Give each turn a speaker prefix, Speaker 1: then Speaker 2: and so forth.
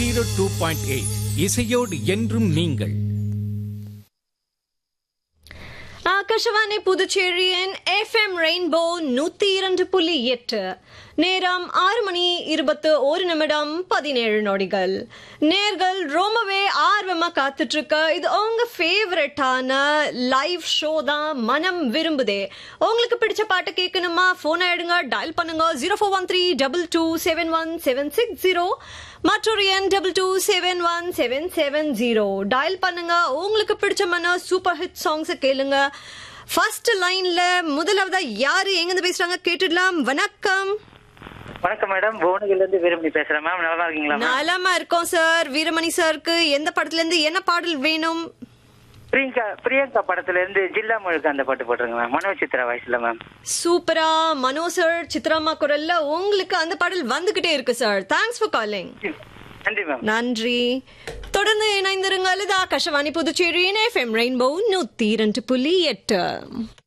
Speaker 1: zero two point eight இசையோடு என்றும் நீங்கள்
Speaker 2: ஆகாஷவாணி புதுச்சேரியின் எஃப்எம் ரெயின்போ நூத்தி இரண்டு புள்ளி எட்டு நேரம் ஆறு மணி இருபத்து ஒரு நிமிடம் பதினேழு நொடிகள் நேர்கள் ரொம்பவே ஆர்வமா காத்துட்டு இருக்க இது உங்க ஃபேவரட்டான லைவ் ஷோ தான் மனம் விரும்புதே உங்களுக்கு பிடிச்ச பாட்டு கேட்கணுமா போன் ஆயிடுங்க டயல் பண்ணுங்க zero four one three double two seven one seven six zero மற்றொரு எண் double two seven one seven seven zero dial பண்ணுங்க உங்களுக்கு பிடிச்சமான சூப்பர் ஹிட் சாங்ஸ் கேளுங்க ஃபர்ஸ்ட் லைன்ல முதலாவதா யாரு எங்கிருந்து பேசுறாங்க கேட்டுடலாம் வணக்கம்
Speaker 3: வணக்கம் மேடம் புவனகிரில இருந்து வீரமணி பேசுறேன் மேம் நல்லா இருக்கீங்களா மேம்
Speaker 2: நலமா இருக்கோம் சார் வீரமணி சாருக்கு எந்த படத்துல இருந்து என்ன பாடல் வேணும்
Speaker 3: பிரியங்கா பிரியங்கா படத்துல இருந்து ஜில்லா முழுக்க அந்த பாட்டு போட்டுருங்க மேம் மனோ சித்ரா வயசுல மேம்
Speaker 2: சூப்பரா மனோ சார் சித்ராமா குரல்ல உங்களுக்கு அந்த பாடல் வந்துகிட்டே இருக்கு சார் தேங்க்ஸ் ஃபார் காலிங்
Speaker 3: நன்றி மேம்
Speaker 2: நன்றி தொடர்ந்து இணைந்திருங்கள் இது ஆகாஷவாணி புதுச்சேரியின் எஃப்எம் ரெயின்போ நூத்தி இரண்டு புள்ளி எட்டு